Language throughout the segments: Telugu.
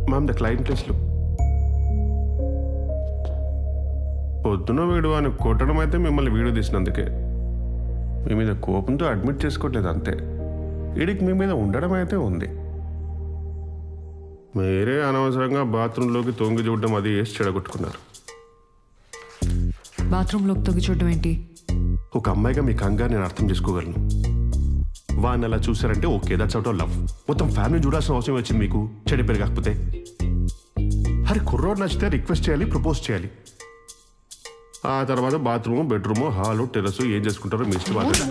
మ్యామ్ ద క్లయింట్ లిస్ట్లో పొద్దున వీడు అని కొట్టడం అయితే మిమ్మల్ని వీడియో తీసినందుకే మీ మీద కోపంతో అడ్మిట్ చేసుకోవట్లేదు అంతే వీడికి మీ మీద ఉండడం అయితే ఉంది మీరే అనవసరంగా బాత్రూంలోకి తొంగి చూడడం అది వేసి చెడగొట్టుకున్నారు బాత్రూంలోకి తొగి చూడడం ఏంటి ఒక అమ్మాయిగా మీ కంగా నేను అర్థం చేసుకోగలను వాడిని అలా చూసారంటే okay that's out of love మొత్తం ఫ్యామిలీ చూడాల్సిన అవసరం వచ్చింది మీకు చెడి పెరగకపోతే అరే కుర్రోడు నచ్చితే రిక్వెస్ట్ చేయాలి ప్రపోజ్ చేయాలి ఆ తర్వాత బాత్రూమ్ బెడ్రూమ్ హాలు టెరస్ ఏం చేసుకుంటారో మీ ఇష్టం బాధ్యత.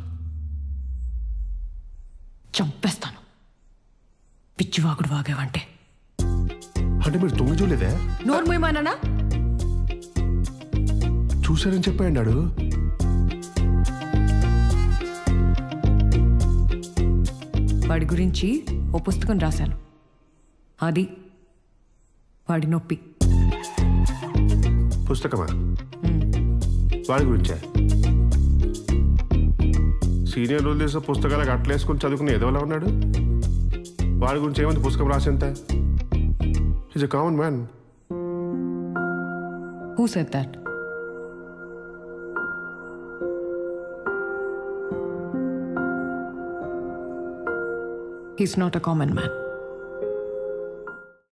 చంపేస్తాను పిచ్చివాగుడు వాగావంటే అంటే మీరు తొంగి చూడలేదే నోరు మూయమానా చూశారని చెప్పాడు ఆడు. వాడి గురించి ఓ పుస్తకం రాశాను అది వాడి నొప్పి పుస్తకమా వాడి గురించే సీనియర్ రూల్ చేసే పుస్తకాలకు అట్లేసుకుని చదువుకుని ఎదవలా ఉన్నాడు వాడి గురించి ఏమంది పుస్తకం రాసేంత is a common man who said that he's not a common man